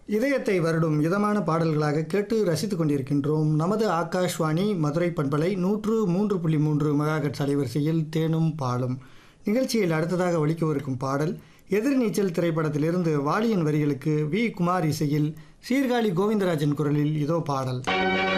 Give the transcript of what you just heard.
இதயத்தை வருடும் இதமான பாடல்களாக கேட்டு ரசித்துக் கொண்டிருக்கின்றோம் நமது ஆகாஷ்வாணி மதுரை பண்பலை நூற்று மூன்று புள்ளி மூன்று மெகாகட்ஸ் அலைவரிசையில் தேனும் பாலும் நிகழ்ச்சியில் அடுத்ததாக ஒலிக்கவிருக்கும் பாடல் எதிர்நீச்சல் திரைப்படத்திலிருந்து வாலியின் வரிகளுக்கு வி குமார் இசையில் சீர்காழி கோவிந்தராஜன் குரலில் இதோ பாடல்